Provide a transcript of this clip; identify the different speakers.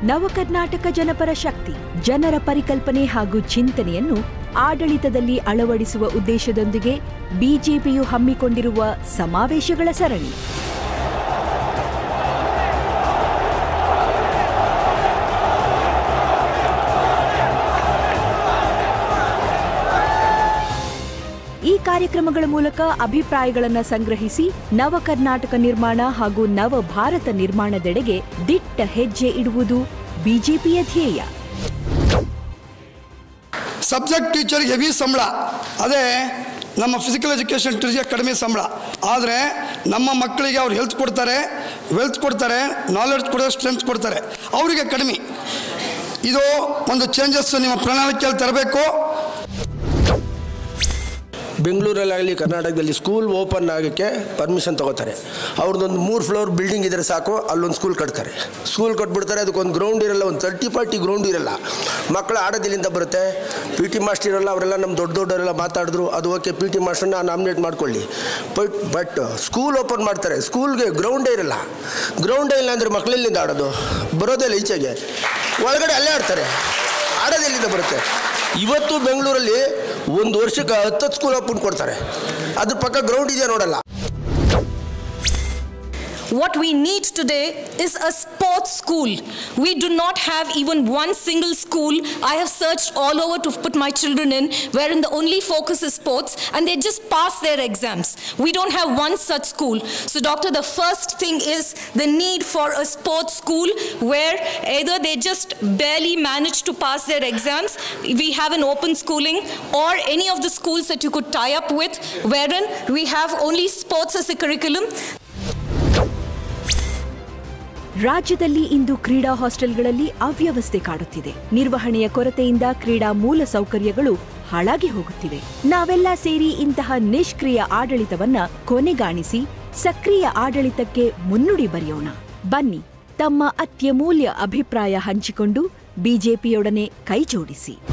Speaker 1: ನವಕರ್ನಾಟಕ ಜನಪರ ಶಕ್ತಿ ಜನರ ಪರಿಕಲ್ಪನೆ ಹಾಗೂ ಚಿಂತನೆಯನ್ನು ಆಡಳಿತದಲ್ಲಿ ಅಳವಡಿಸುವ ಉದ್ದೇಶದೊಂದಿಗೆ ಬಿಜೆಪಿಯು ಹಮ್ಮಿಕೊಂಡಿರುವ ಸಮಾವೇಶಗಳ ಸರಣಿ ಈ ಕಾರ್ಯಕ್ರಮಗಳ ಮೂಲಕ ಅಭಿಪ್ರಾಯಗಳನ್ನು ಸಂಗ್ರಹಿಸಿ ನವ ಕರ್ನಾಟಕ ನಿರ್ಮಾಣ ಹಾಗೂ ನವ ಭಾರತ ನಿರ್ಮಾಣದೆಡೆಗೆ ದಿಟ್ಟ ಹೆಜ್ಜೆ ಇಡುವುದು ಬಿಜೆಪಿಯ ಧ್ಯೇಯ
Speaker 2: ಸಬ್ಜೆಕ್ಟ್ ಟೀಚರ್ಗೆ ಹೆವಿ ಸಂಬಳ ಅದೇ ನಮ್ಮ ಫಿಸಿಕಲ್ ಎಜುಕೇಷನ್ ಟೀಚರ್ಗೆ ಕಡಿಮೆ ಸಂಬಳ ಆದರೆ ನಮ್ಮ ಮಕ್ಕಳಿಗೆ ಅವ್ರು ಹೆಲ್ತ್ ಕೊಡ್ತಾರೆ ವೆಲ್ತ್ ಕೊಡ್ತಾರೆ ನಾಲೆಡ್ಜ್ ಕೊಡ್ತಾರೆ ಸ್ಟ್ರೆಂತ್ ಕೊಡ್ತಾರೆ ಅವರಿಗೆ ಕಡಿಮೆ ಇದು ಒಂದು ಚೇಂಜಸ್ ನಿಮ್ಮ ಪ್ರಣಾಳಿಕೆಯಲ್ಲಿ ತರಬೇಕು
Speaker 3: ಬೆಂಗಳೂರಲ್ಲಾಗಲಿ ಕರ್ನಾಟಕದಲ್ಲಿ ಸ್ಕೂಲ್ ಓಪನ್ ಆಗೋಕ್ಕೆ ಪರ್ಮಿಷನ್ ತೊಗೋತಾರೆ ಅವ್ರದ್ದೊಂದು ಮೂರು ಫ್ಲೋರ್ ಬಿಲ್ಡಿಂಗ್ ಇದ್ದರೆ ಸಾಕು ಅಲ್ಲೊಂದು ಸ್ಕೂಲ್ ಕಟ್ತಾರೆ ಸ್ಕೂಲ್ ಕಟ್ಬಿಡ್ತಾರೆ ಅದಕ್ಕೊಂದು ಗ್ರೌಂಡ್ ಇರಲ್ಲ ಒಂದು ತರ್ಟಿ ಫಾರ್ಟಿ ಗ್ರೌಂಡ್ ಇರಲ್ಲ ಮಕ್ಕಳು ಆಡೋದಿಲ್ಲಿಂದ ಬರುತ್ತೆ ಪಿ ಟಿ ಮಾಸ್ಟರ್ ಇರಲ್ಲ ಅವರೆಲ್ಲ ನಮ್ಮ ದೊಡ್ಡ ದೊಡ್ಡವರೆಲ್ಲ ಮಾತಾಡಿದ್ರು ಅದು ಓಕೆ ಪಿ ಟಿ ಮಾಸ್ಟರ್ನ ನಾಮಿನೇಟ್ ಮಾಡ್ಕೊಳ್ಳಿ ಬಟ್ ಬಟ್ ಸ್ಕೂಲ್ ಓಪನ್ ಮಾಡ್ತಾರೆ ಸ್ಕೂಲ್ಗೆ ಗ್ರೌಂಡೇ ಇರಲ್ಲ ಗ್ರೌಂಡೇ ಇಲ್ಲ ಅಂದರೆ ಮಕ್ಕಳೆಲ್ಲಿಂದ ಆಡೋದು ಬರೋದೇ ಇಲ್ಲ ಈಚೆಗೆ ಒಳಗಡೆ ಅಲ್ಲೇ ಆಡ್ತಾರೆ ಆಡೋದೆಲ್ಲಿಂದ ಬರುತ್ತೆ ಇವತ್ತು ಬೆಂಗಳೂರಲ್ಲಿ ಒಂದು ವರ್ಷಕ್ಕೆ ಹತ್ತತ್ತು ಸ್ಕೂಲ್ ಓಪನ್ ಕೊಡ್ತಾರೆ ಅದ್ರ ಪಕ್ಕ ಗ್ರೌಂಡ್ ಇದೆಯಾ ನೋಡಲ್ಲ
Speaker 4: What we need today is a sports school. We do not have even one single school. I have searched all over to put my children in, wherein the only focus is sports, and they just pass their exams. We don't have one such school. So, Doctor, the first thing is the need for a sports school where either they just barely manage to pass their exams, we have an open schooling, or any of the schools that you could tie up with, wherein we have only sports as a curriculum.
Speaker 1: ರಾಜ್ಯದಲ್ಲಿ ಇಂದು ಕ್ರೀಡಾ ಹಾಸ್ಟೆಲ್ಗಳಲ್ಲಿ ಅವ್ಯವಸ್ಥೆ ಕಾಡುತ್ತಿದೆ ನಿರ್ವಹಣೆಯ ಕೊರತೆಯಿಂದ ಕ್ರೀಡಾ ಮೂಲ ಸೌಕರ್ಯಗಳು ಹಾಳಾಗಿ ಹೋಗುತ್ತಿವೆ ನಾವೆಲ್ಲ ಸೇರಿ ಇಂತಹ ನಿಷ್ಕ್ರಿಯ ಆಡಳಿತವನ್ನ ಕೊನೆಗಾಣಿಸಿ ಸಕ್ರಿಯ ಆಡಳಿತಕ್ಕೆ ಮುನ್ನುಡಿ ಬರೆಯೋಣ ಬನ್ನಿ ತಮ್ಮ ಅತ್ಯಮೂಲ್ಯ ಅಭಿಪ್ರಾಯ ಹಂಚಿಕೊಂಡು ಬಿಜೆಪಿಯೊಡನೆ ಕೈಜೋಡಿಸಿ